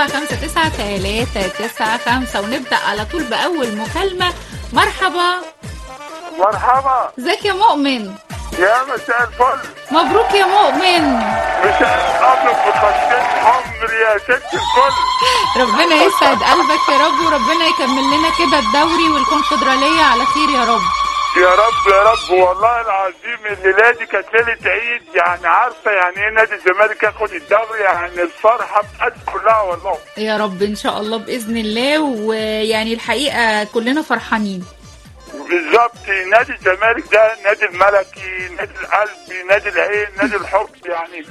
سبعة خمسة تسعة تلاتة تسعة خمسة ونبدأ على طول بأول مكالمة مرحبا مرحبا ازيك يا مؤمن يا مساء الفل مبروك يا مؤمن مساء الابيض بخطين حمر يا ست الكل ربنا يسعد قلبك يا رب وربنا يكمل لنا كده الدوري والكونفدرالية على خير يا رب يا رب يا رب والله العظيم الليله دي كانت ليله عيد يعني عارفه يعني ايه نادي الزمالك ياخد الدوري يعني الفرحه بتاعت كلها والله يا رب ان شاء الله باذن الله ويعني الحقيقه كلنا فرحانين بالظبط نادي الزمالك ده نادي الملكي نادي القلب نادي العين نادي الحب يعني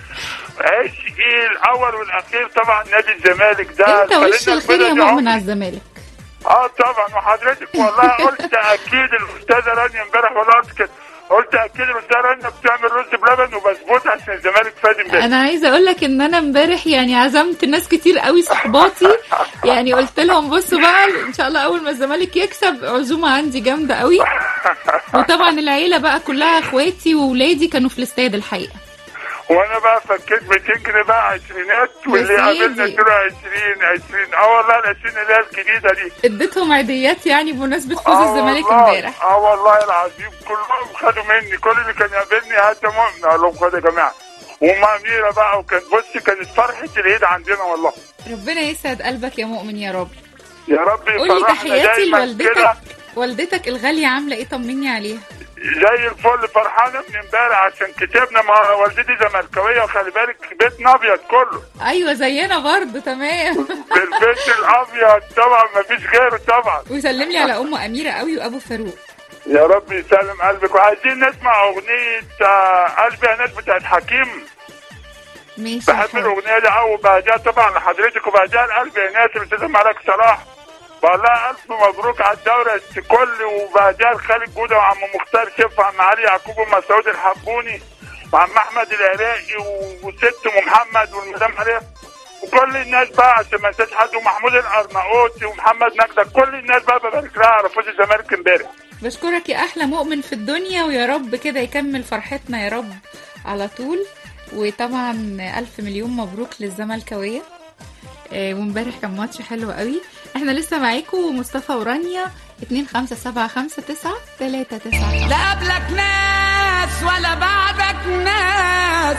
عشقي الاول والاخير طبعا نادي الزمالك ده انت وش خلينا الخير يا البلد مؤمن عمري. على الزمالك اه طبعا وحضرتك والله قلت اكيد الاستاذه رانيا امبارح والله قلت كده قلت اكيد الاستاذه رانيا بتعمل رز بلبن وبسبوت عشان الزمالك فاز امبارح انا عايزه اقول لك ان انا امبارح يعني عزمت ناس كتير قوي صحباتي يعني قلت لهم بصوا بقى ان شاء الله اول ما الزمالك يكسب عزومه عندي جامده قوي وطبعا العيله بقى كلها اخواتي واولادي كانوا في الاستاد الحقيقه وانا بقى فكيت 200 جنيه بقى عشرينات واللي يا قابلنا سيدي. ادوا 20 20 اه والله ال 20 اللي هي الجديده دي اديتهم عيديات يعني بمناسبه فوز آه الزمالك والله، امبارح اه والله العظيم كلهم خدوا مني كل اللي كان يقابلني هات يا مؤمن اقول لهم خد يا جماعه وام اميره بقى وكان بصي كانت فرحه العيد عندنا والله ربنا يسعد قلبك يا مؤمن يا رب يا رب قولي يفرحنا تحياتي دايما لوالدتك كده والدتك الغاليه عامله ايه طمني عليها زي الفل فرحانه من امبارح عشان كسبنا مع والدتي زملكاويه وخلي بالك بيتنا ابيض كله ايوه زينا برضه تمام بالبيت الابيض طبعا ما فيش غيره طبعا وسلم لي على ام اميره قوي وابو فاروق يا رب يسلم قلبك وعايزين نسمع اغنيه آه، قلبي يا ناس بتاعت حكيم ماشي يا بحب حبيبي. الاغنيه دي قوي وبهديها طبعا لحضرتك وبهديها لقلبي يا ناس الاستاذ مالك صلاح بقول لها الف مبروك على الدوري الكل وبهديها لخالد جوده وعم مختار شيف وعم علي يعقوب ومسعود الحبوني وعم احمد العراقي وست ام محمد والمدام عليا وكل الناس بقى عشان ما انساش حد ومحمود الارناؤوطي ومحمد نجدة كل الناس بقى ببارك لها على فوز الزمالك امبارح بشكرك يا احلى مؤمن في الدنيا ويا رب كده يكمل فرحتنا يا رب على طول وطبعا الف مليون مبروك للزملكاويه آه، وامبارح كان ماتش حلو قوي احنا لسه معاكم مصطفى ورانيا 2 5 7 5 9 3 9 لا قبلك ناس ولا بعدك ناس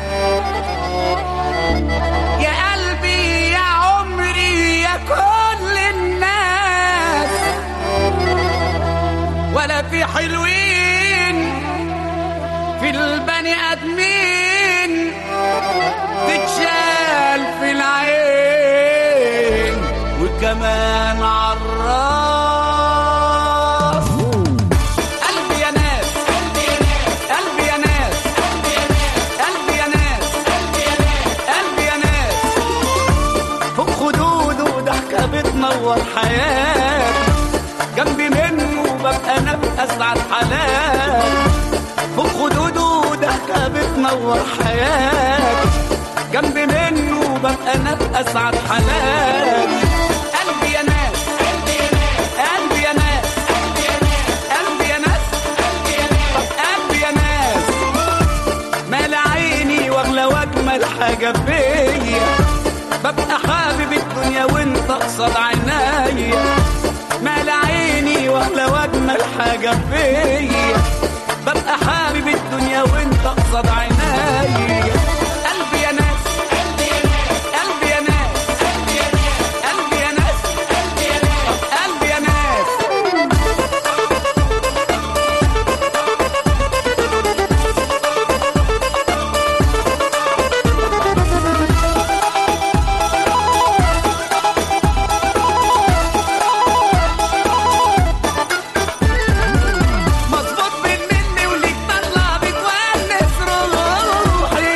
يا قلبي يا عمري يا كل الناس ولا في حلوين في البني ادمين تتشال في العين وكمان عالراس قلبي يا ناس قلبي يا ناس قلبي يا ناس قلبي يا ناس فوق خدوده ضحكة بتنور حياتي جنبي منه ببقى انا بأسعد حالات فوق خدوده ضحكة بتنور حياتي جنبي منه ببقى انا بأسعد حالات قلبي يا ناس قلبي يا ناس قلبي يا ناس طب قلبي يا ناس مال عيني واغلى واجمل حاجه فيا ببقى حابب الدنيا وانت قصاد عينيا مال عيني واغلى واجمل حاجه فيا ببقى حابب الدنيا وانت قصاد عينيا قلبي يا ناس قلبي يا ناس قلبي يا ناس طب قلبي يا ناس مظبوط من مني وليك طلع بتونس روحي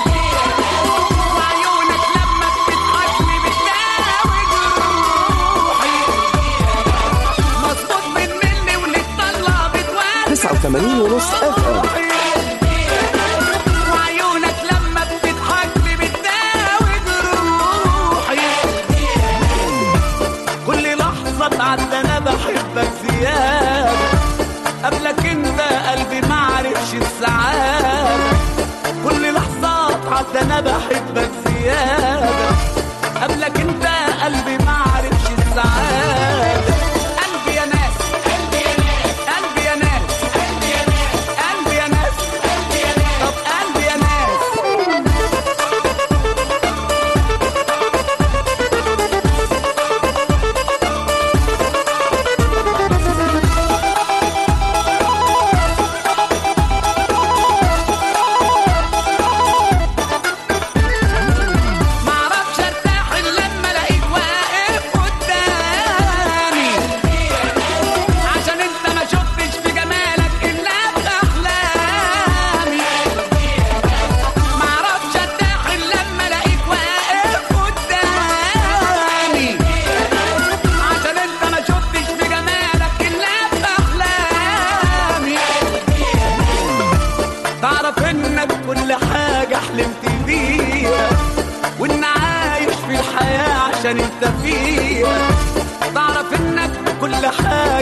وعيونك لما بتضحكني بتداوي جروحي مظبوط من مني وليك طلع بتونس 89 ونص اف ام روحي وعيونك لما بتضحكني بتداوي جروحي كل لحظة تعدى أنا بحبك زيادة قبلك أنت قلبي معرفش السعادة كل لحظة تعدى أنا بحبك زيادة قبلك أنت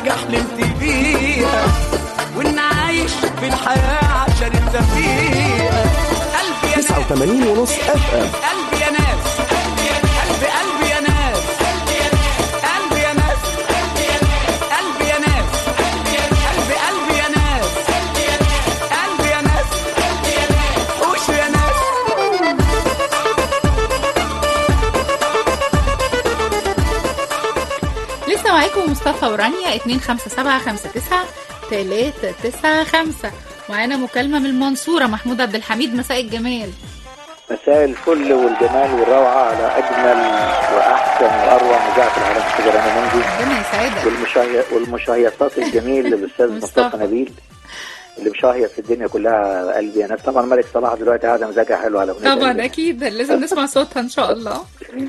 حاجة حلمت بيها وإن عايش في الحياة عشان أنت فيها قلبي يا ناس 89 ونص اف ام قلبي يا ناس قلبي قلبي يا ناس قلبي يا ناس قلبي يا ناس قلبي قلبي يا ناس قلبي يا ناس وشو يا ناس لسه معاكم مصطفى ورانيا 25759 395 معانا مكالمة من المنصورة محمود عبد الحميد مساء الجمال مساء الفل والجمال والروعة على أجمل وأحسن وأروع مذيعة العالم كده أنا منجي ربنا يسعدك والمشاهي والمشاهيصات الجميل للأستاذ مصطفى. مصطفى نبيل اللي مشاهيص في الدنيا كلها قلبي يا ناس طبعا ملك صلاح دلوقتي قاعدة مزاجها حلو على أغنية طبعا قلبي. اكيد لازم نسمع صوتها ان شاء الله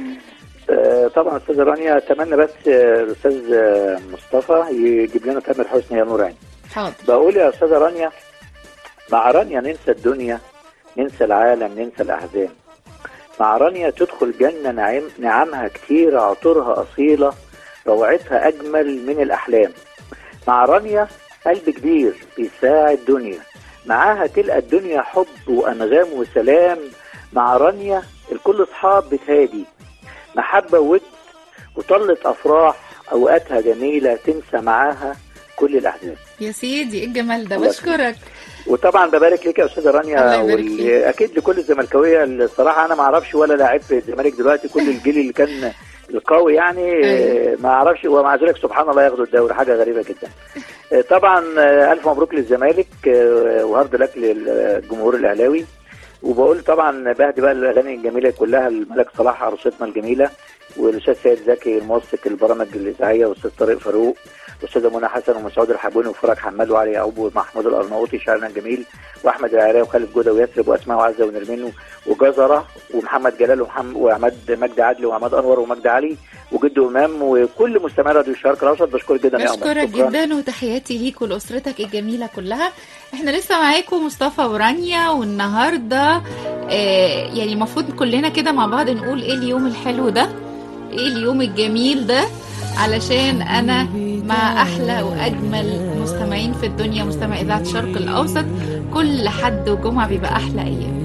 آه، طبعا أستاذ رانيا أتمنى بس آه، الأستاذ آه، مصطفى يجيب لنا تامر حسني يا نور عيني حاضر بقول يا أستاذة رانيا مع رانيا ننسى الدنيا ننسى العالم ننسى الأحزان مع رانيا تدخل جنة نعم نعمها كتير عطورها أصيلة روعتها أجمل من الأحلام مع رانيا قلب كبير بيساعد دنيا معاها تلقى الدنيا حب وأنغام وسلام مع رانيا الكل أصحاب بتهادي محبة ود وطلة أفراح أوقاتها جميلة تنسى معاها كل الأحزان يا سيدي ايه الجمال ده الله بشكرك وطبعا ببارك لك يا استاذه الله رانيا يبارك وال- فيك. اكيد لكل الزملكاويه الصراحه انا ما اعرفش ولا لاعب في الزمالك دلوقتي كل الجيل اللي كان القوي يعني أيوة. آه، ما اعرفش ومع ذلك سبحان الله ياخدوا الدوري حاجه غريبه جدا آه، طبعا آه، الف مبروك للزمالك آه، وهارد لك للجمهور الاهلاوي وبقول طبعا بهدي بقى الاغاني الجميله كلها الملك صلاح عروستنا الجميله والاستاذ سيد زكي الموثق البرامج الاذاعيه والاستاذ طارق فاروق والاستاذه منى حسن ومسعود الحبوني وفرج حماد وعلي يعقوب ومحمود الارناؤوطي شاعرنا الجميل واحمد العراقي وخالد جوده ويثرب واسماء وعزه ونرمين وجزره ومحمد جلال ومحمد وعماد مجدي عدلي وعماد انور ومجدي علي وجدو امام وكل مستمعي راديو الشرق الاوسط بشكرك جدا يا عمر بشكرك شكراً. جدا وتحياتي ليك ولاسرتك الجميله كلها احنا لسه معاكم مصطفى ورانيا والنهارده آه يعني المفروض كلنا كده مع بعض نقول ايه اليوم الحلو ده ايه اليوم الجميل ده علشان انا مع احلى واجمل مستمعين في الدنيا مستمع اذاعه الشرق الاوسط كل حد وجمعه بيبقى احلى ايام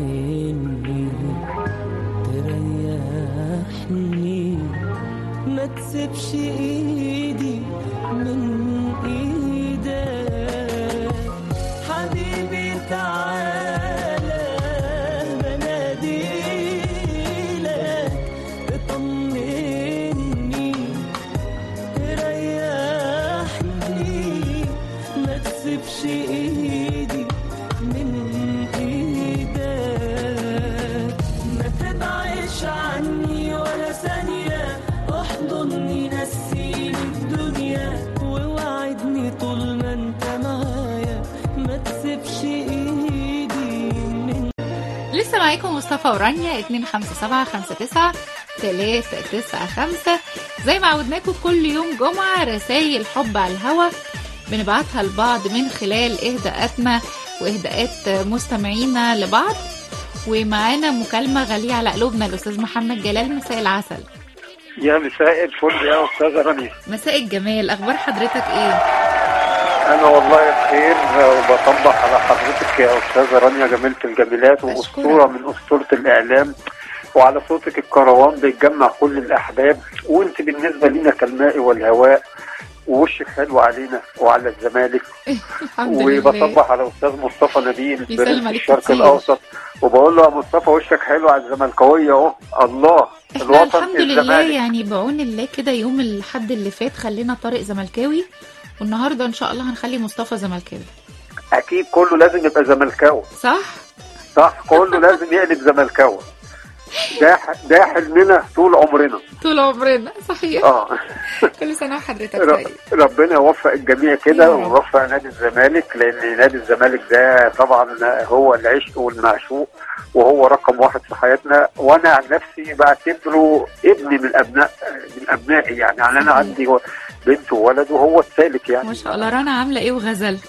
تريحني ما تسيبش ايدي من ايدك حبيبي تعالى بناديلك تطمني تريحني ما تسيبش ايدي من ايدك ما تبعدش عني ولا ثانية احضني نسيني الدنيا ووعدني طول ما انت معايا ما تسيبش ايدي من لسه معاكم مصطفى ورانيا 25759 395 زي ما عودناكم كل يوم جمعة رسائل حب على الهوا بنبعتها لبعض من خلال إهداءاتنا وإهداءات مستمعينا لبعض ومعانا مكالمة غالية على قلوبنا الأستاذ محمد جلال مساء العسل يا مساء الفل يا استاذه رانيا مساء الجمال أخبار حضرتك إيه؟ انا والله بخير وبطبق على حضرتك يا استاذه رانيا جميله الجميلات واسطوره من اسطوره الاعلام وعلى صوتك الكروان بيتجمع كل الاحباب وانت بالنسبه لنا كالماء والهواء ووشك حلو علينا وعلى الزمالك الحمد لله وبصبح على استاذ مصطفى نبيل يسلم برنس عليك الشرق كتير. الاوسط وبقول له يا مصطفى وشك حلو على الزملكاويه اهو الله احنا الوطن الحمد لله الزمالك يعني بعون الله كده يوم الحد اللي فات خلينا طارق زملكاوي والنهارده ان شاء الله هنخلي مصطفى زملكاوي اكيد كله لازم يبقى زملكاوي صح؟ صح كله لازم يقلب زملكاوي ده ده حلمنا طول عمرنا طول عمرنا صحيح اه كل سنه وحضرتك ر- طيب ربنا يوفق الجميع يا كده رب. ويوفق نادي الزمالك لان نادي الزمالك ده طبعا هو العشق والمعشوق وهو رقم واحد في حياتنا وانا عن نفسي بعتبره ابني من ابناء من ابنائي يعني, يعني انا عندي بنت وولد وهو الثالث يعني ما شاء الله رنا عامله ايه وغزل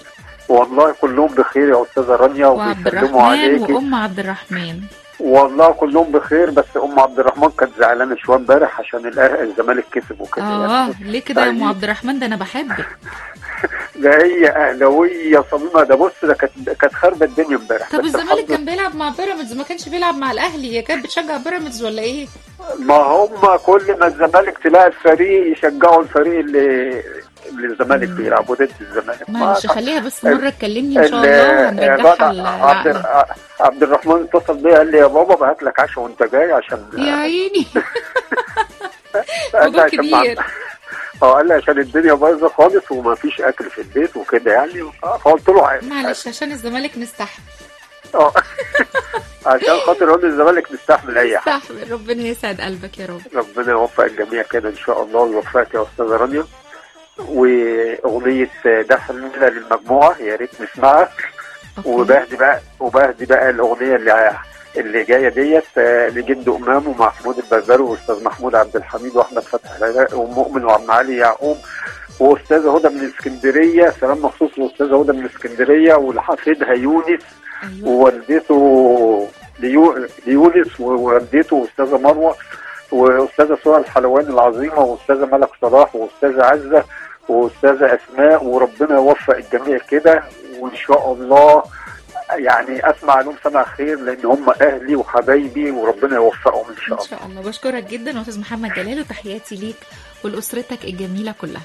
والله كلهم بخير يا استاذه رانيا وعبد وبيسلموا الرحمن عليكي وام عبد الرحمن والله كلهم بخير بس ام عبد الرحمن كانت زعلانه شويه امبارح عشان الأه- الزمالك كسب وكده اه ليه كده يا ام أيوة. عبد الرحمن ده انا بحبك ده هي اهلاويه صميمه ده بص ده كانت كانت خاربه الدنيا امبارح طب بس الزمالك الحمد كان بيلعب مع بيراميدز ما كانش بيلعب مع الاهلي هي كانت بتشجع بيراميدز ولا ايه ما هم كل ما الزمالك تلاقي الفريق يشجعوا الفريق اللي اللي الزمالك بيلعبوا ضد الزمالك ما- معلش خليها بس مره تكلمني ان شاء ال- الله هنرجعها الواد عبد, للعقل عبد الرحمن اتصل بيا قال لي يا بابا بعت لك عشاء وانت جاي عشان يا عيني قال لي موضوع عشان ما- كبير. اه قال لي عشان الدنيا بايظه خالص وما فيش اكل في البيت وكده يعني آه، فقلت له عادي معلش عشان الزمالك نستحمل اه عشان خاطر اقول الزمالك مستحمل اي حاجه نستحمل ربنا يسعد قلبك يا رب ربنا يوفق الجميع كده ان شاء الله ويوفقك يا استاذه رانيا واغنيه ده حلمنا للمجموعه يا ريت نسمعها أوكي. وبهدي بقى وبهدي بقى الاغنيه اللي اللي جايه ديت آه، لجد امام ومحمود البربري واستاذ محمود عبد الحميد واحمد فتحي العراقي ومؤمن وعم علي يعقوب واستاذه هدى من اسكندريه سلام مخصوص لاستاذه هدى من اسكندريه والحفيدها يونس ايوه ووالدته ليو- ليونس ووالدته استاذه مروه واستاذه سهى الحلواني العظيمه واستاذه ملك صلاح واستاذه عزه واستاذه اسماء وربنا يوفق الجميع كده وان شاء الله يعني اسمع لهم سمع خير لان هم اهلي وحبايبي وربنا يوفقهم ان شاء ان الله شاء الله بشكرك جدا استاذ محمد جلال وتحياتي ليك ولاسرتك الجميله كلها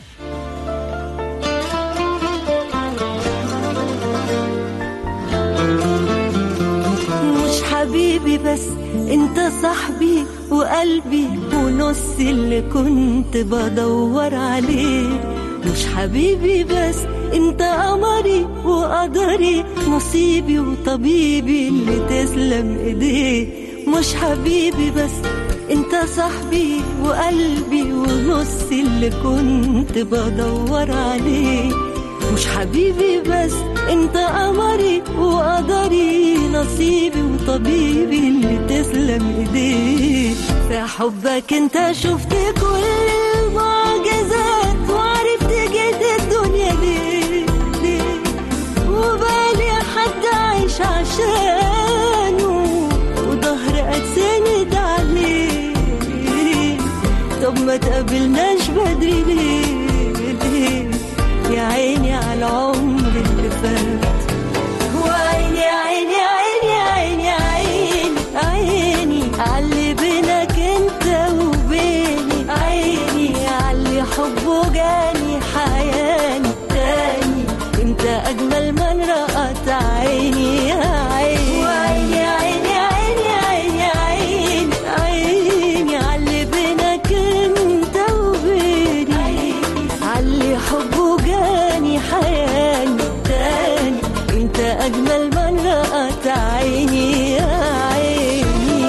مش حبيبي بس انت صاحبي وقلبي ونص اللي كنت بدور عليه مش حبيبي بس انت قمري وقدري نصيبي وطبيبي اللي تسلم ايديه مش حبيبي بس انت صاحبي وقلبي ونص اللي كنت بدور عليه مش حبيبي بس انت قمري وقدري نصيبي وطبيبي اللي تسلم ايديك في حبك انت شفت كل المعجزات وعرفت جد الدنيا ليه ليه وبالي حد عايش عشانه وظهر اتسند عليه طب ما تقابلناش بدري ليه ليه يا عيني على العمر اللي فات وعيني عيني عيني عيني عيني عيني عاللي بينك انت وبيني عيني عاللي حبه جاني حياني تاني انت اجمل من رأت عيني يا عيني وعيني عيني عيني عيني عيني عيني عاللي بينك انت وبيني عاللي حبه جاني حياني تاني انت اجمل من رأت عيني يا عيني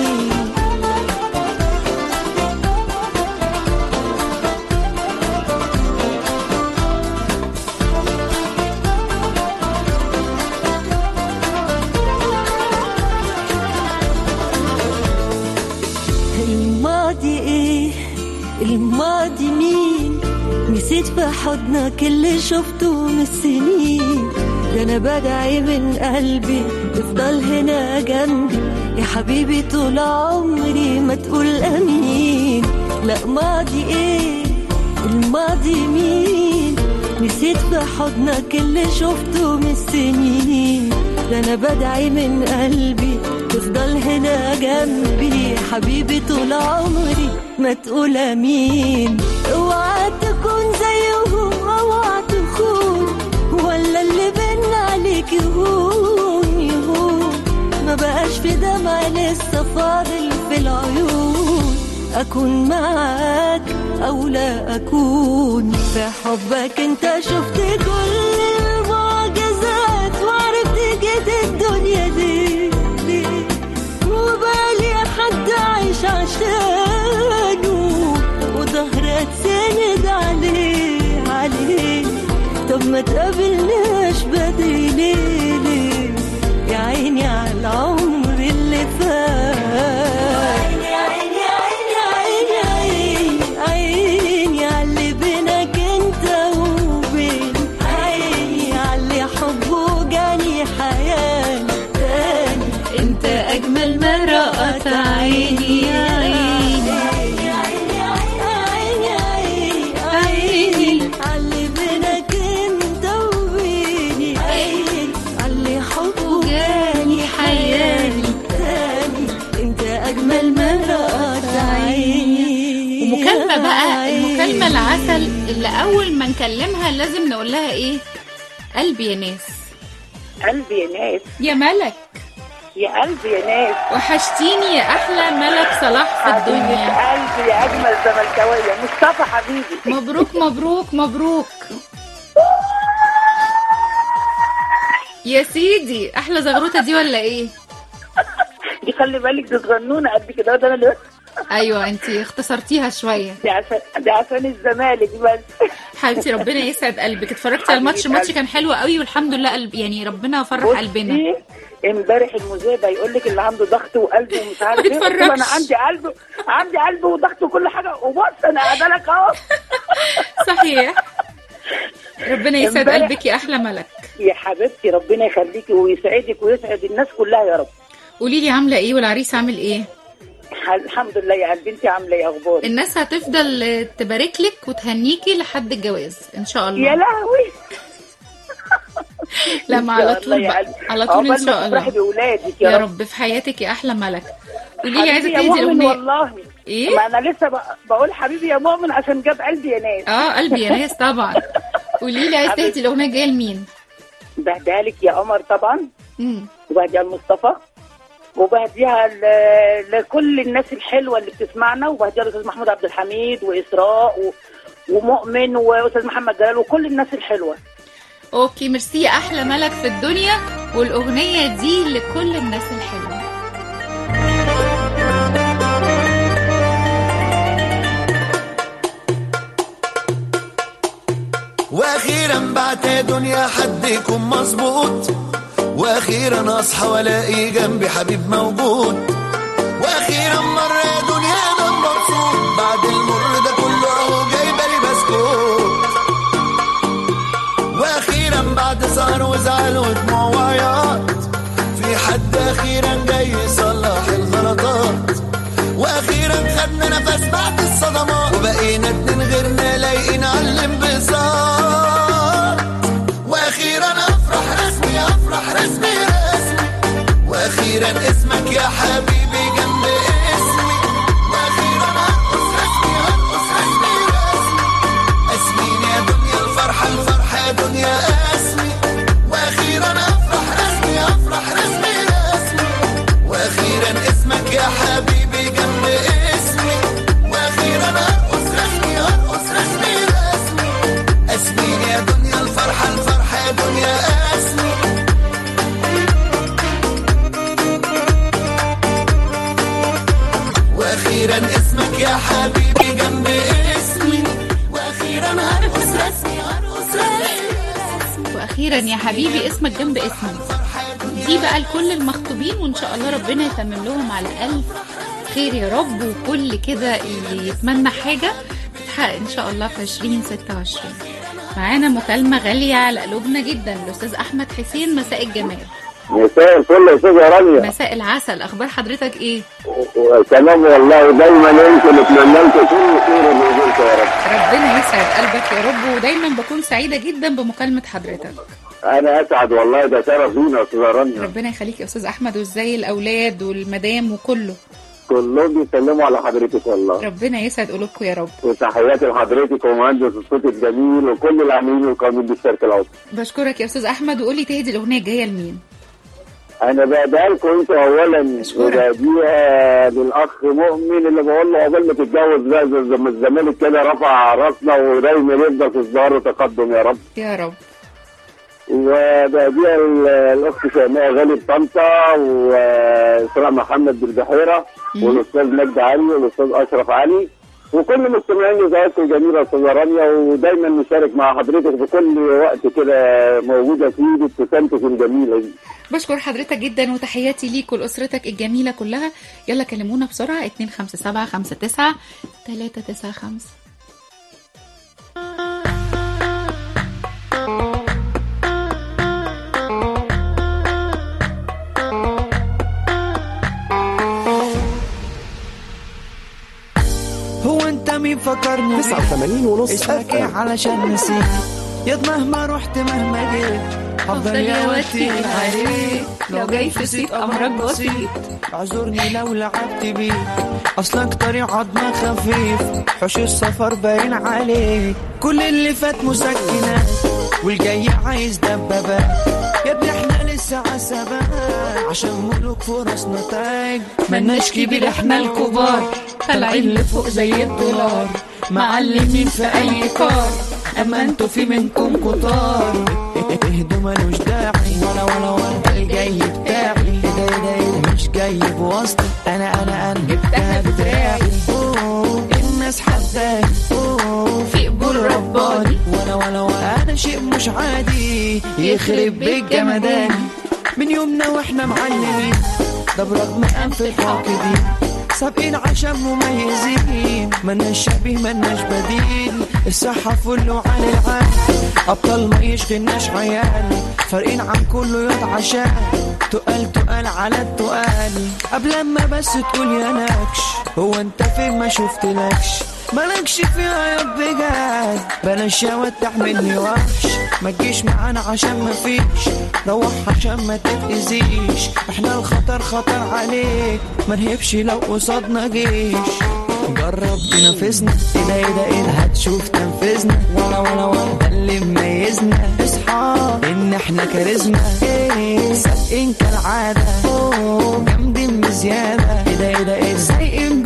الماضي ايه الماضي مين نسيت في حضنك اللي شفته من السنين ده انا بدعي من قلبي تفضل هنا جنبي يا حبيبي طول عمري ما تقول امين لا ماضي ايه الماضي مين نسيت في حضنك اللي شفته من السنين ده انا بدعي من قلبي تفضل هنا جنبي يا حبيبي طول عمري ما تقول امين اوعى تكون زيهم اوعى تخون ولا اللي بينا عليك يهون يهون ما بقاش في دمع لسه فاضل في العيون اكون معاك او لا اكون في حبك انت شفت كل المعجزات وعرفت جد الدنيا دي دي وبالي حد عايش عشانه وظهر اتسند عليه عليه طب ما تقابلناش بدري ليه ليه يا عيني على العمر اللي فات عيني عيني عيني عيني عيني على اللي بينك انت وبين عيني على اللي حب أجمل ما رأت عيني يا عيني عيني علي بينك انت وبيني عيني علي حبه جاني حياني تاني انت أجمل ما رأت عيني ومكالمة بقى المكالمة العسل اللي أول ما نكلمها لازم نقول لها إيه قلبي يا ناس قلبي يا ناس يا ملك يا قلبي يا ناس وحشتيني يا أحلى ملك صلاح في حبيبة الدنيا قلبي يا أجمل زملكاوية مصطفى حبيبي مبروك مبروك مبروك يا سيدي أحلى زغروطة دي ولا إيه دي خلي بالك دي صغنونة قد كده ده أنا اللي أيوة أنتي اختصرتيها شوية دي عشان دي عشان الزمالك بس حبيبتي ربنا يسعد قلبك اتفرجتي على الماتش حبيبة الماتش قلبي. كان حلو قوي والحمد لله قلب يعني ربنا فرح قلبنا بصي، امبارح المذيع يقول لك اللي عنده ضغط وقلب ومش عارف ايه قلت له انا يتفرجش. عندي قلب عندي قلب وضغط وكل حاجه وبص انا قاعده لك اهو صحيح ربنا يسعد امبارح- قلبك يا احلى ملك يا حبيبتي ربنا يخليكي ويسعدك ويسعد الناس كلها يا رب قولي لي عامله ايه والعريس عامل ايه الحمد لله يا قلبي انت عامله ايه اخبارك الناس هتفضل تبارك لك وتهنيكي لحد الجواز ان شاء الله يا لهوي لا ما على إن شاء الله طول يا بقى. قلبي. على طول ان عقبال ما شاء تفرحي الله باولادك يا, يا رب رب في حياتك يا احلى ملك قولي لي عايزه حبيبي يا تهدي مؤمن الاغنيه والله إيه؟ ما انا لسه ب- بقول حبيبي يا مؤمن عشان جاب قلبي يا ناس اه قلبي يا ناس طبعا قولي لي عايزه تهدي الاغنيه الجايه لمين بهديها لك يا قمر طبعا مم. وبهديها لمصطفى وبهديها ل- لكل الناس الحلوه اللي بتسمعنا وبهديها لاستاذ محمود عبد الحميد واسراء و... ومؤمن واستاذ محمد جلال وكل الناس الحلوه اوكي ميرسي يا احلى ملك في الدنيا والاغنيه دي لكل الناس الحلوه واخيرا بعت يا دنيا حد يكون مظبوط واخيرا اصحى والاقي جنبي حبيب موجود واخيرا مره يا دنيا انا مبسوط بعد المر ده كله اهو جايبه لي بسكوت واخيرا بعد سهر وزعل ودموع وعياط في حد اخيرا جاي يصلح الغلطات واخيرا خدنا نفس بعد الصدمات وبقينا اتنين غيرنا لايقين على الانبساط واخيرا افرح رسمي افرح رسمي رسمي واخيرا اسمك يا حبيبي جنب اسمي واخيرا ارقص رسمي ارقص رسمي رسمي اسمين يا دنيا الفرحه الفرحه يا دنيا اسمي واخيرا افرح رسمي افرح رسمي رسمي واخيرا اسمك يا حبيبي جنب اسمي واخيرا ارقص رسمي ارقص رسمي رسمي اسمين يا دنيا الفرحه الفرحه يا دنيا اسمي واخيرا اسمك يا حبيبي جنب اسمي واخيرا هرقص رسمي هرقص رسمي واخيرا يا حبيبي اسمك جنب اسمي دي بقى لكل المخطوبين وان شاء الله ربنا يتمم لهم على الف خير يا رب وكل كده اللي يتمنى حاجه تتحقق ان شاء الله في 2026 معانا مكالمه غاليه على قلوبنا جدا الاستاذ احمد حسين مساء الجمال مساء الفل يا استاذ رانيا مساء العسل اخبار حضرتك ايه تمام والله دايما انت نتمنى لكم كل خير وبركه يا رب ربنا يسعد قلبك يا رب ودايما بكون سعيده جدا بمكالمه حضرتك انا اسعد والله ده شرف لينا يا استاذ رانيا ربنا يخليك يا استاذ احمد وازاي الاولاد والمدام وكله كلهم بيسلموا على حضرتك والله ربنا يسعد قلوبكم يا رب وتحياتي لحضرتك ومهندس الصوت الجميل وكل العاملين القائمين بالشركه الاوسط بشكرك يا استاذ احمد وقولي تهدي الاغنيه الجايه لمين انا بقى لكم انت اولا أشكرك. وبديها للاخ مؤمن اللي بقول له عقبال ما تتجوز بقى زي زي ما الزمالك كده رفع راسنا ودايما يفضل في ازدهار وتقدم يا رب يا رب وبعديها ال- الاخت شيماء غالب طنطا واسراء محمد بالبحيره مم. والاستاذ مجدي علي والاستاذ اشرف علي وكل مستمعين اذاعتكم الجميله يا استاذه رانيا ودايما نشارك مع حضرتك في كل وقت كده موجوده فيه بابتسامتك الجميله دي بشكر حضرتك جدا وتحياتي ليك ولاسرتك الجميله كلها يلا كلمونا بسرعه 257 59 395 وانت مين فكرني بيك 89 ونص اسمك ايه علشان نسيت ياض مهما رحت مهما جيت هفضل يا وتيل عليك لو جاي في سيت امرك بسيط اعذرني لو لعبت بيك اصلك طريق عضمة خفيف حوش السفر باين عليك كل اللي فات مسكنات والجاي عايز دبابات يا ابني احنا لسه عسبات عشان ملوك فرص نتايج ملناش كبير احنا الكبار طالعين لفوق زي الدولار معلمين في اي كار اما انتوا في منكم كتار اهدوا ملوش داعي ولا ولا ولا الجاي بتاعي ده ده ده مش جاي بواسطة انا انا انا جبتها بدراعي أوه، الناس حداني أوه، في قبول رباني ولا ولا ولا انا شيء مش عادي يخرب بيت جمداني من يومنا واحنا معلمين ده برغم انف الحاقدين سابقين عشان مميزين ملناش شبيه ملناش بديل الصحة فل وعلى العال أبطال ما يشغلناش عيال فارقين عن كله ياض عشان تقال تقال على التقال قبل ما بس تقول يا نكش هو انت فين ما شفتلكش مالكش فيها يا بجد بلاش يا ود تحملني وحش ما تجيش معانا عشان ما فيش روح عشان ما تتأذيش احنا الخطر خطر عليك ما نهبش لو قصادنا جيش جرب تنافسنا ايه ده ايه ده ايه ده هتشوف تنفذنا ولا ولا ولا ده اللي مميزنا اصحى ان احنا كاريزما ايه سابقين كالعادة أوه، جامدين بزيادة ايه ده ايه ده ايه ده سايقين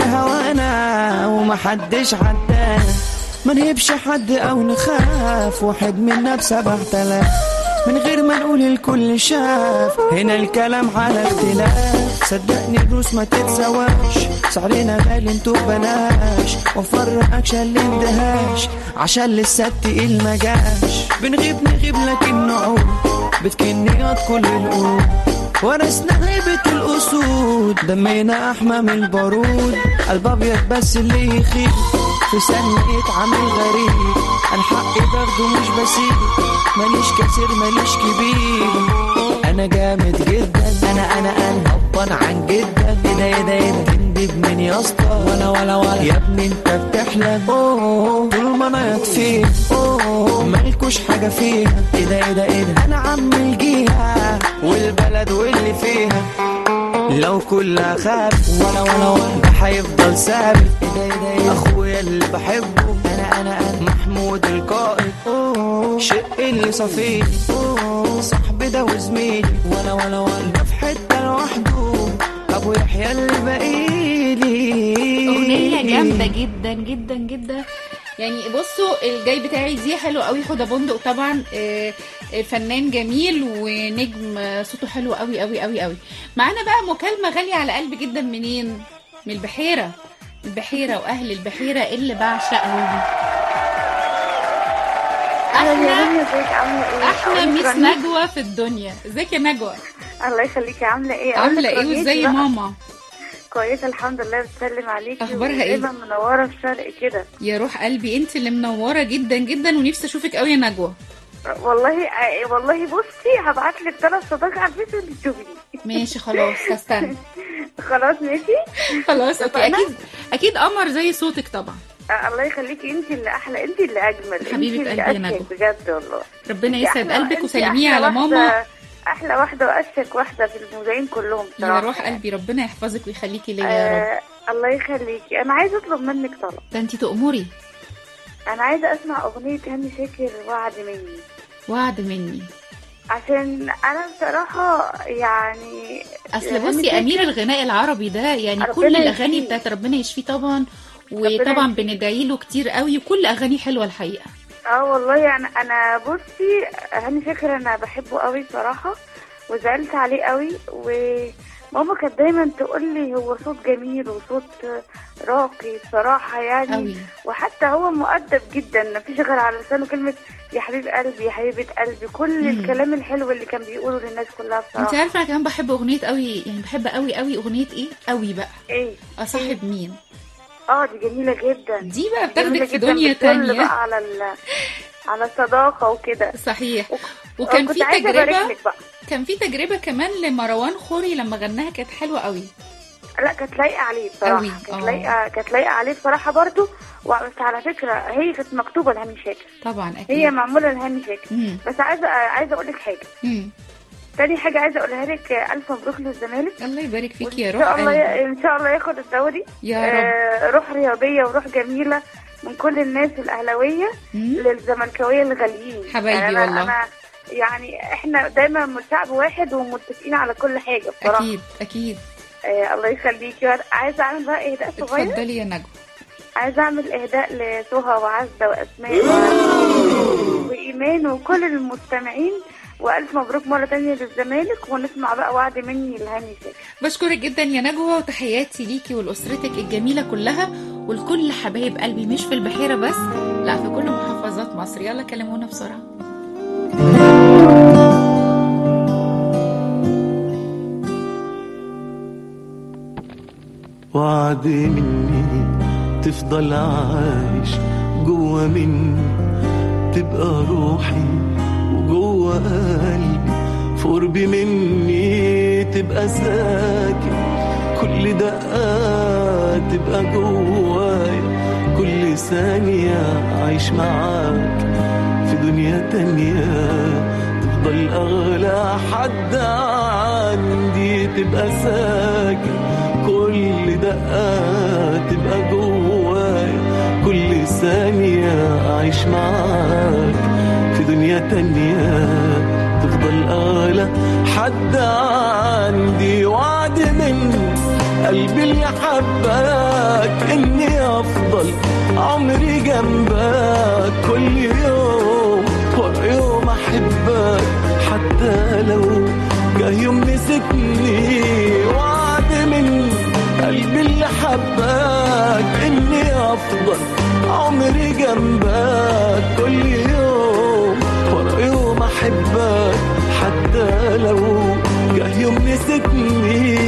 بهوانا ومحدش عدانا ما نهبش حد او نخاف واحد منا بسبع تلاف من غير ما نقول الكل شاف هنا الكلام على اختلاف صدقني الروس ما تتسواش سعرنا غالي انتو بلاش وفر اكشن اللي اندهاش عشان لسه التقيل ما جاش بنغيب نغيب لكن نعود بتكن ياض كل القلوب ورثنا هيبة الأسود دمينا أحمى من البارود قلب أبيض بس اللي يخيب في ثانية يتعامل غريب أنا حقي باخده مش بسيب ماليش كثير ماليش كبير أنا جامد جدا أنا أنا أنا هبطان عن جدا إيه ده إيه ده إيه ده تندب من يا اسطى ولا ولا ولا يا ابني أنت بتحلم أوه طول ما أنا يطفي أوه مالكوش حاجة فيها إيه ده إيه ده إيه ده أنا عم الجيها والبلد واللي فيها لو كلها خاف ولا ولا ولا ده هيفضل ثابت إيه ده إيه ده إيه ده اخويا اللي بحبه انا انا انا محمود القائد أوه، شق اللي صفيني أوه، صاحبي ده وزميلي ولا ولا ولا ده في حته لوحده ابو يحيى اللي باقيلي اغنيه جامده جدا جدا جدا يعني بصوا الجاي بتاعي دي حلو قوي حدى بندق طبعا آه، آه، فنان جميل ونجم آه، صوته حلو قوي قوي قوي قوي معانا بقى مكالمه غاليه على قلبي جدا منين من البحيره البحيره واهل البحيره اللي بعشقهم احلى ازيك عامله ايه احلى ميس شكراً. نجوى في الدنيا ازيك يا نجوى الله يخليكي عامله ايه عامله أقول لك ايه رنيتي وازاي بقى. ماما كويسه الحمد لله بتسلم عليكي أخبارها إيه؟ ودايما منوره في شرق كده يا روح قلبي انت اللي منوره جدا جدا ونفسي اشوفك قوي يا نجوى والله آه، والله بصي هبعت لك ثلاث صداقة على الفيس وانت تشوفيني ماشي خلاص هستنى خلاص ماشي خلاص اوكي اتفقنا؟ اكيد اكيد قمر زي صوتك طبعا آه، الله يخليكي انت اللي احلى انت اللي اجمل حبيبة انت اللي قلبي يا أشيك نجوى. بجد والله ربنا انت يسعد أحلى- قلبك انت وسلميه أحلى على ماما واحدة- احلى واحده واشك واحده في المذيعين كلهم يا بصراحه روح قلبي ربنا يحفظك ويخليكي ليا يا رب آه الله يخليكي انا عايزه اطلب منك طلب ده انت تأمري انا عايزه اسمع اغنيه هاني شاكر وعد مني وعد مني عشان انا بصراحه يعني اصل هاني بصي شاكر- امير الغناء العربي ده يعني ربنا كل الاغاني يشفيه. بتاعت ربنا يشفيه طبعا وطبعا بندعي له كتير قوي وكل اغاني حلوه الحقيقه اه والله يعني انا بصي هاني شاكر انا بحبه قوي بصراحه وزعلت عليه قوي وماما كانت دايما تقول لي هو صوت جميل وصوت راقي بصراحه يعني قوي وحتى هو مؤدب جدا مفيش غير على لسانه كلمه يا حبيب قلبي يا حبيبه قلبي كل مم. الكلام الحلو اللي كان بيقوله للناس كلها انت بصراحه عارفه انا كمان بحب اغنيه قوي يعني بحب قوي قوي اغنيه ايه قوي بقى ايه اصاحب مين اه دي جميله جدا دي بقى جميلة بتاخدك في جداً، دنيا بتدل تانية بقى على ال... على الصداقه وكده صحيح وكان كنت في عايزة أبارك تجربه لك بقى. كان في تجربه كمان لمروان خوري لما غناها كانت حلوه قوي لا كانت لايقه عليه بصراحه أوي، كانت آه. لايقه كانت لايقه عليه بصراحه برضو بس على فكره هي كانت مكتوبه لهاني شاكر طبعا اكيد هي معموله لهاني شاكر مم. بس عايزه عايزه اقول لك حاجه مم. تاني حاجه عايزه اقولها لك الف مبروك للزمالك الله يبارك فيك يا ان روح شاء الله قلبي. ان شاء الله ياخد الدوري يا آه روح رياضيه وروح جميله من كل الناس الاهلاويه مم. للزملكاويه الغاليين حبايبي يعني أنا والله. انا يعني احنا دايما شعب واحد ومتفقين على كل حاجه بصراحه اكيد اكيد آه الله يخليكي عايزه اعمل بقى اهداء صغير اتفضلي يا نجوى عايزه اعمل اهداء لسهى وعزه واسماء وايمان وكل المستمعين والف مبروك مره تانية للزمالك ونسمع بقى وعد مني لهاني شاكر بشكرك جدا يا نجوى وتحياتي ليكي ولأسرتك الجميلة كلها ولكل حبايب قلبي مش في البحيرة بس لا في كل محافظات مصر يلا كلمونا بسرعة وعد مني تفضل عايش جوا مني تبقى روحي وجوا قلبي في قرب مني تبقى ساكن كل دقة تبقى جوايا كل ثانية عايش معاك في دنيا تانية تفضل أغلى حد عندي تبقى ساكن كل دقة تبقى جوايا كل ثانية عايش معاك في دنيا تانية تفضل أغلى حد عندي وعد مني قلبي اللي حبك إني أفضل عمري جنبك كل يوم ورا يوم أحبك حتى لو جه يوم نسيتني وعد مني قلبي اللي حبك إني أفضل عمري جنبك كل يوم ورا يوم أحبك حتى لو جه يوم نسيتني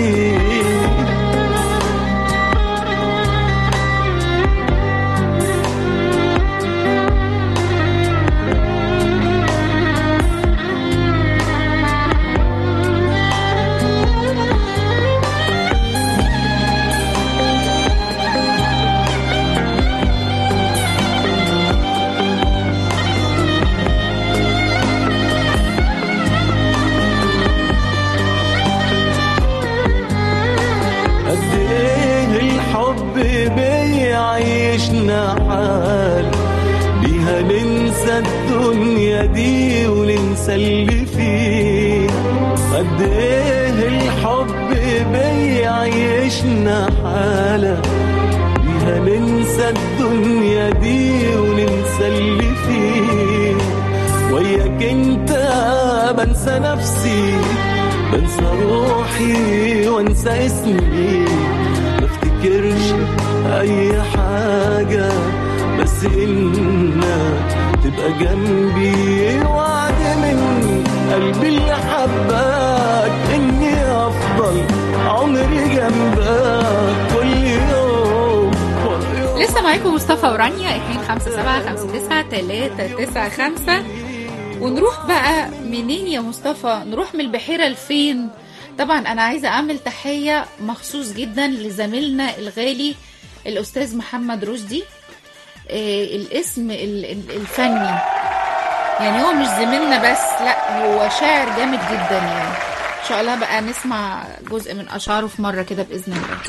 قد ايه الحب بيعيشنا حال بيها ننسى الدنيا دي وننسى اللي فيه قد ايه الحب بيعيشنا حالة بيها ننسى الدنيا دي وننسى اللي فيه وياك انت بنسى نفسي بنسى روحي وانسى اسمي ما افتكرش اي حاجة بس انك تبقى جنبي وعد مني قلبي اللي حبك اني افضل عمري جنبك كل يوم ورا يوم لسه معاكم مصطفى ورانيا 257 ونروح بقى منين يا مصطفى نروح من البحيرة لفين طبعا انا عايزة اعمل تحية مخصوص جدا لزميلنا الغالي الاستاذ محمد رشدي آه الاسم ال- ال- الفني يعني هو مش زميلنا بس لا هو شاعر جامد جدا يعني ان شاء الله بقى نسمع جزء من اشعاره في مرة كده باذن الله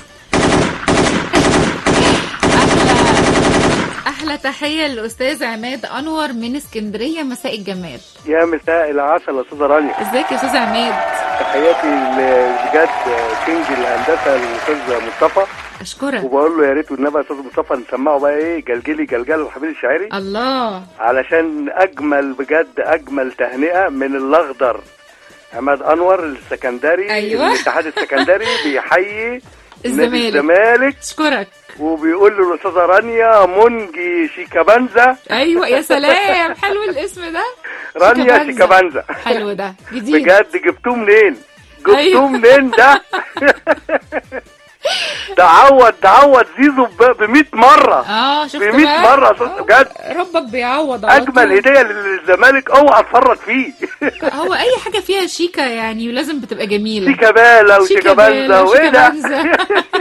احلى تحيه للاستاذ عماد انور من اسكندريه مساء الجمال يا مساء العسل يا استاذه رانيا ازيك يا استاذ عماد تحياتي ل- بجد كينج الهندسه الاستاذ مصطفى اشكرك وبقول له يا ريت والنبي يا استاذ مصطفى نسمعه بقى ايه جلجلي جلجل الحبيب الشاعري الله علشان اجمل بجد اجمل تهنئه من الاخضر عماد انور السكندري أيوة. الاتحاد السكندري بيحيي نادي الزمالك. الزمالك اشكرك وبيقول له الاستاذه رانيا منجي شيكابانزا ايوه يا سلام حلو الاسم ده رانيا شيكابانزا. شيكابانزا حلو ده جديد بجد جبتوه منين؟ جبتوه أيوة. منين ده؟ ده عوض ده عوض زيزو ب 100 مره اه شفت ب 100 بقى مره يا أستاذ بجد ربك بيعوض على اجمل طول. هديه للزمالك اوعى اتفرج فيه هو اي حاجه فيها شيكه يعني لازم بتبقى جميله شيكا بالا وشيكا بانزا وايه ده بانزا.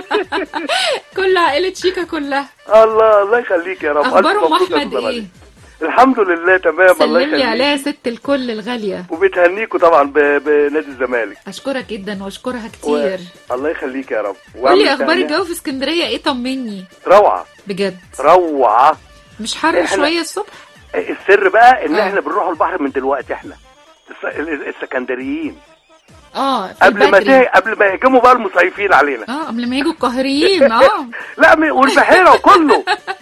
كل عائله شيكا كلها الله الله يخليك يا رب ألف اخبار ام مبروك يا احمد أستاذ ايه علي. الحمد لله تمام الله سلم لي يخليك عليها ست الكل الغاليه وبتهنيكوا طبعا ب- بنادي الزمالك اشكرك جدا واشكرها و... كتير الله يخليك يا رب قولي وأعمل اخبار تهنئة. الجو في اسكندريه ايه طمني روعه بجد روعه مش حر إحنا- شويه الصبح السر بقى ان آه. احنا بنروح البحر من دلوقتي احنا الس- ال- السكندريين اه في قبل ما البدري. ته... قبل ما يهجموا بقى المصيفين علينا اه قبل ما يجوا القاهريين اه لا م- والبحيره وكله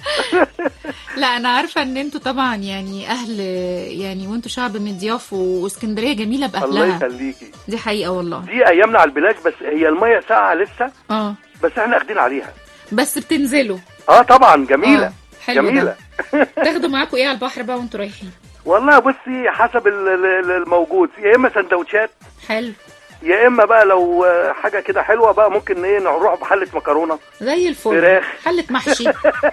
لا انا عارفه ان انتوا طبعا يعني اهل يعني وانتوا شعب مضياف واسكندريه جميله الله باهلها يخليكي دي حقيقه والله دي ايامنا على البلاج بس هي الميه ساقعه لسه اه بس احنا اخدين عليها بس بتنزلوا اه طبعا جميله آه، حلو جميله ده. تاخدوا معاكم ايه على البحر بقى وانتوا رايحين والله بصي حسب ال- ال- الموجود يا اما سندوتشات حلو يا اما بقى لو آه، حاجه كده حلوه بقى ممكن ايه نروح بحله مكرونه زي الفل فراخ. حله محشي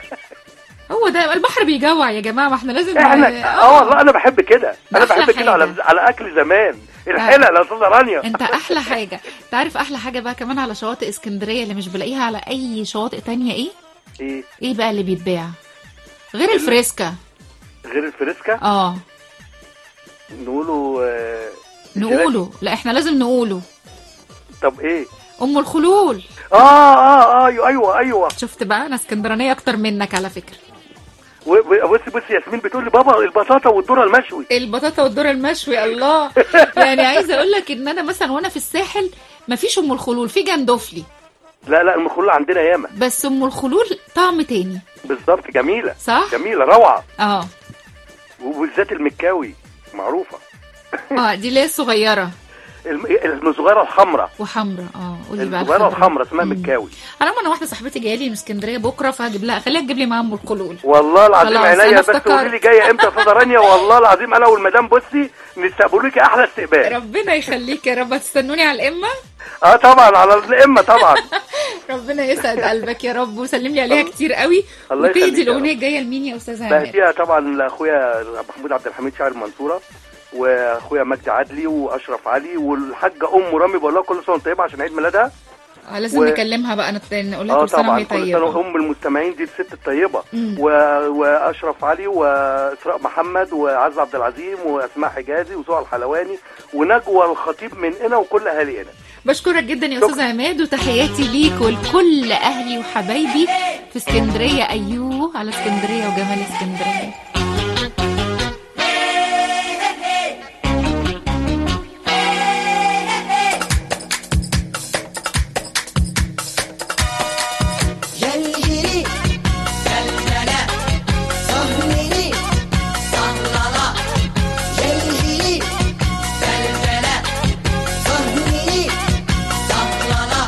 هو ده البحر بيجوع يا جماعه ما احنا لازم احنا اه والله انا بحب كده انا أحلى بحب كده على حاجة. على اكل زمان الحلق يا استاذه رانيا انت احلى حاجه انت عارف احلى حاجه بقى كمان على شواطئ اسكندريه اللي مش بلاقيها على اي شواطئ تانية ايه ايه ايه بقى اللي بيتباع غير الفريسكا غير الفريسكا اه نقوله آه، نقوله لا احنا لازم نقوله طب ايه ام الخلول اه اه اه ايوه ايوه ايوه شفت بقى انا اسكندرانيه اكتر منك على فكره و- و- بصي بصي ياسمين بتقول لي بابا البطاطا والذره المشوي البطاطا والذره المشوي الله يعني عايزه اقول لك ان انا مثلا وانا في الساحل مفيش ام الخلول في جندوفلي لا لا المخلول عندنا ياما بس ام الخلول طعم تاني بالظبط جميله صح جميله روعه اه وبالذات المكاوي معروفه اه دي اللي هي الصغيره الم- الصغيره الحمراء وحمرا اه قولي بقى الصغيره الخضرا. الحمراء اسمها مكاوي انا انا واحده صاحبتي جايه لي من اسكندريه بكره فهجيب لها خليها تجيب لي معاها ام الخلول والله العظيم خلاص، عينيا أنا بس افتكرت. قولي لي جايه امتى يا استاذه رانيا والله العظيم انا والمدام بصي نستقبلوكي احلى استقبال ربنا يخليك يا رب تستنوني على الامه اه طبعا على الامه طبعا ربنا يسعد قلبك يا رب وسلم لي عليها كتير قوي الله وتهدي يخليك يا الاغنيه الجايه لمين يا استاذه عماد بهديها طبعا لاخويا محمود عبد الحميد شاعر المنصوره واخويا مجدي عدلي واشرف علي والحاجه ام رامي بقول لها كل سنه وانت طيبه عشان عيد ميلادها آه لازم و- نكلمها بقى نت- نقول لها اه كل سنه طبعا وهي كل سنه طيبه ام المستمعين دي الست الطيبه مم. و... واشرف علي واسراء محمد وعز عبد العظيم واسماء حجازي وسهى الحلواني ونجوى الخطيب من هنا وكل اهالي هنا بشكرك جدا يا استاذ عماد وتحياتي ليك ولكل اهلي وحبايبي في اسكندريه ايوه على اسكندريه وجمال اسكندريه جلجلي زلزلة صهللي صهللة جلجلي زلزلة صهللي صهللة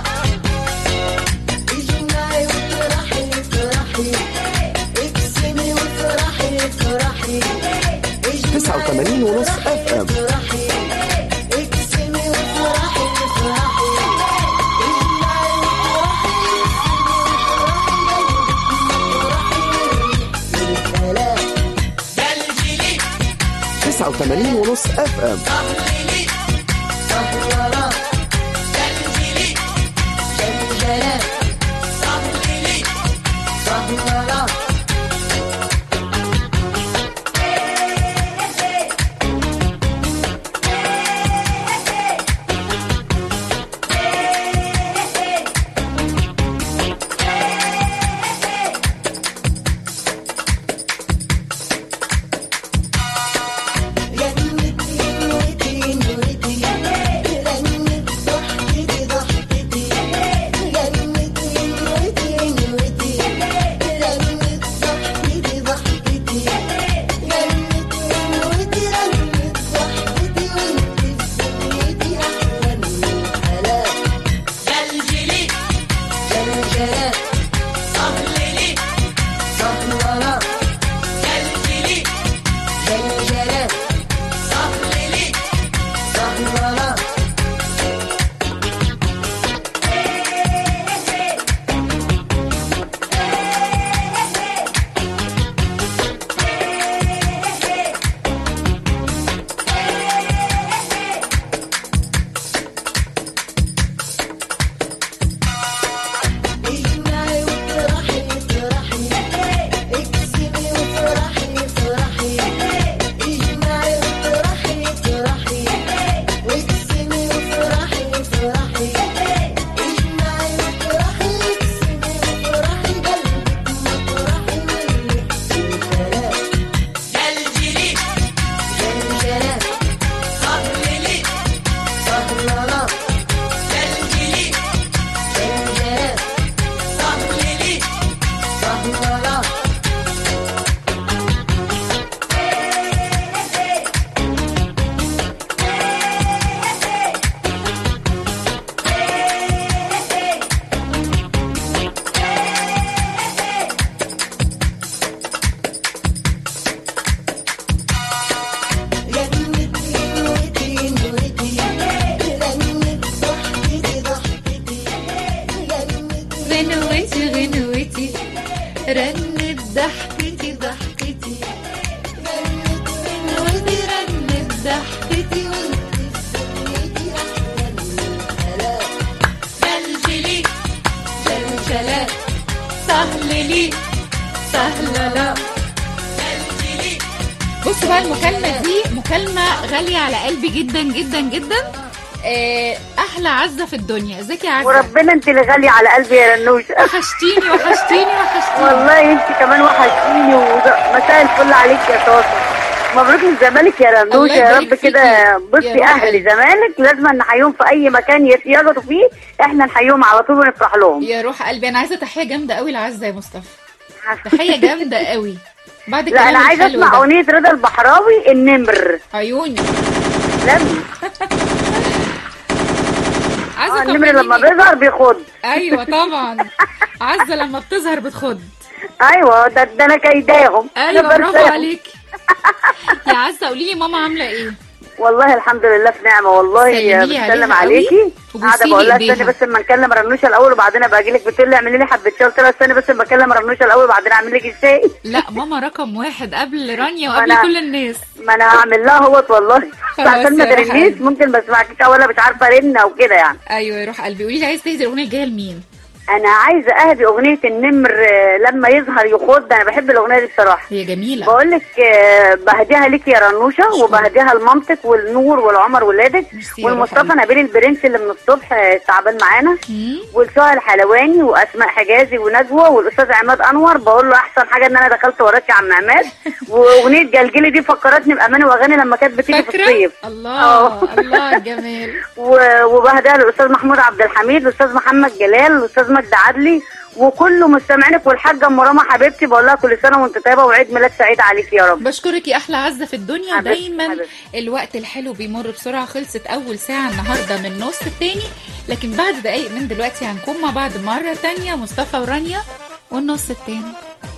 اجمعي وافرحي افرحي اقسمي وافرحي افرحي 89 ونص اف ام افرحي اقسمي وافرحي افرحي جلجلي 89 ونص اف ام صهللي صهللة جلجلي جلجلة صهللي صهللة غنت غنوتين غنوتي غنوتي رنت ضحكتي ضحكتي غنوتي رنت ضحكتي زلزلي زلزلات سهل لي سهلة لا بصوا بقى المكالمة دي مكالمة غالية على قلبي جدا جدا جدا آه، أحلى عزة في الدنيا ازيك يا عزة وربنا انت اللي غالية على قلبي يا رنوش وحشتيني وحشتيني وحشتيني والله انت كمان وحشتيني ومساء الفل عليك يا طاسة مبروك للزمالك يا رنوش الله يا يبارك رب كده فيكي. بصي يا رب. اهل زمالك لازم نحييهم في اي مكان يتيجروا فيه احنا نحييهم على طول ونفرح لهم يا روح قلبي انا عايزة تحية جامدة قوي لعزة يا مصطفى تحية جامدة قوي بعد لا انا الكلام عايزه الحلو اسمع ده. اغنيه رضا البحراوي النمر عيوني لازم عايزة آه، النمر طمنيني. لما بيظهر بيخض ايوه طبعا عزة لما بتظهر بتخض ايوه ده, ده انا كيداهم ايوه أنا برافو برساهم. عليكي يا عزة قولي لي ماما عاملة ايه والله الحمد لله في نعمه والله سلمي لي بتسلم عليها عليكي قوي وبوسي قاعده لي بقول لها إيديها. استني بس اما نكلم رنوشه الاول وبعدين ابقى اجي لك بتقول لي اعملي لي حبه شاي قلت لها استني بس اما اكلم رنوشه الاول وبعدين اعمل لك الشاي لا ماما رقم واحد قبل رانيا ما وقبل أنا- كل الناس ما انا هعمل لها هوت والله خلاص عشان ما يا روح ترنيش قلبي. ممكن ما اسمعكيش ولا مش عارفه ارن او كده يعني ايوه يا روح قلبي قولي لي عايز تهدي الاغنيه الجايه لمين انا عايزه اهدي اغنيه النمر آه، لما يظهر يخض انا بحب الاغنيه دي بصراحه هي جميله بقول لك بهديها ليك يا رنوشه وبهديها لمامتك والنور والعمر ولادك يا والمصطفى روح نبيل البرنس اللي من الصبح آه، تعبان معانا والسهى الحلواني واسماء حجازي ونجوى والاستاذ عماد انور بقول له احسن حاجه ان انا دخلت وراك يا عم عماد واغنيه جلجلي دي فكرتني باماني واغاني لما كانت بتيجي في فاكره الصيف الله الله الجمال و- وبهديها للاستاذ محمود عبد الحميد الاستاذ محمد جلال الاستاذ مجدي عدلي وكل مستمعينك والحاجه ام رامه حبيبتي بقول لها كل سنه وانت طيبه وعيد ميلاد سعيد عليك يا رب بشكرك يا احلى عزه في الدنيا حبيبتي، دايما حبيبتي. الوقت الحلو بيمر بسرعه خلصت اول ساعه النهارده من النص التاني لكن بعد دقايق من دلوقتي هنكون مع بعض مره تانية مصطفى ورانيا والنص التاني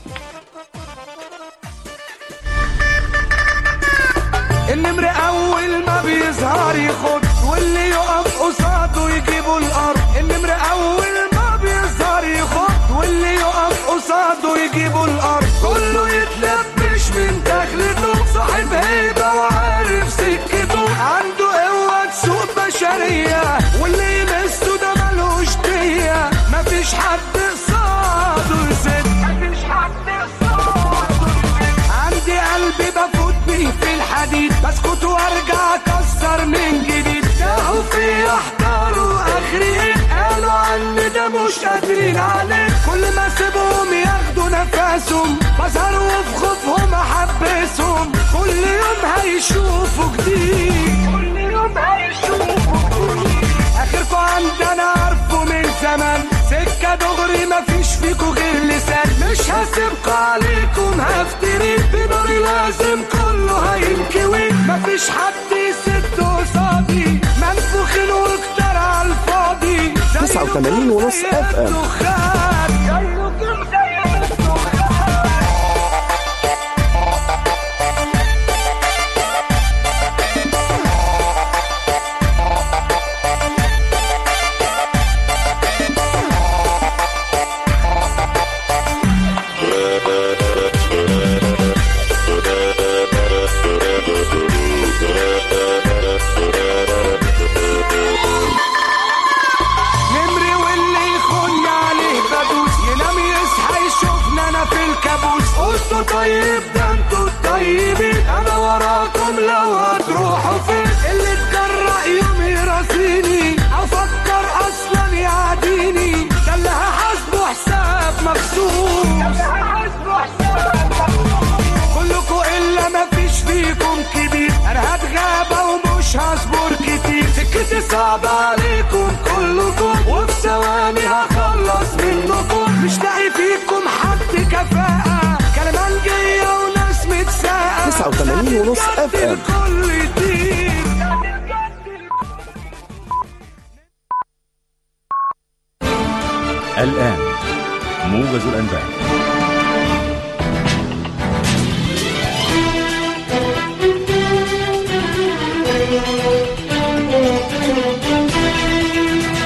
النمر اول ما بيظهر يخد واللي يقف قصاده يجيبوا الارض النمر اول ما بيظهر يخد واللي يقف قصاده يجيبوا الارض كله يتلبش من دخلته صاحب هيبه وعارف سكته عنده قوه سوق بشريه واللي يمسه ده ملوش ديه مفيش حد قصاده يسد مفيش حد قصاده عندي قلبي بفوت بيه في الحديد بسكت وارجع اكسر من جديد تاهوا في احضروا اخري قالوا عني ده مش قادرين عليه كل ما اسيبهم ياخدوا نفسهم بظهر وفي خوفهم احبسهم كل يوم هيشوفوا جديد كل يوم هيشوفوا جديد اخركوا عندنا عارفه من زمان سكة دغري مفيش فيكوا غير لسان مش هسيبكوا عليكم هفتري بناري لازم كله هينكوي مفيش حد يسد قصادي منفوخين وكتر على الفاضي 89 ونص اف ام دخان زيكم زي الدخان نمري واللي يخن عليه بدوس ينام يصحى يشوفنا انا في الكابوس قلتوا طيب ده انتوا الطيبين انا وراكم لو هتروحوا فين اللي اتجرأ يوم يراسيني افكر اصلا يعاديني ده اللي هحاسبه حساب مكسوس كلكوا الا مفيش فيكم كبير انا هتغابى ومش هصبر كتير سكتي صعبة عليكم كلكم وفي ثواني هخلص منكم مش لاقي فيكم حد كفاءة كلمانجية وناس متساقة 89 ونص اف ام كل يطير الآن موجز الأنباء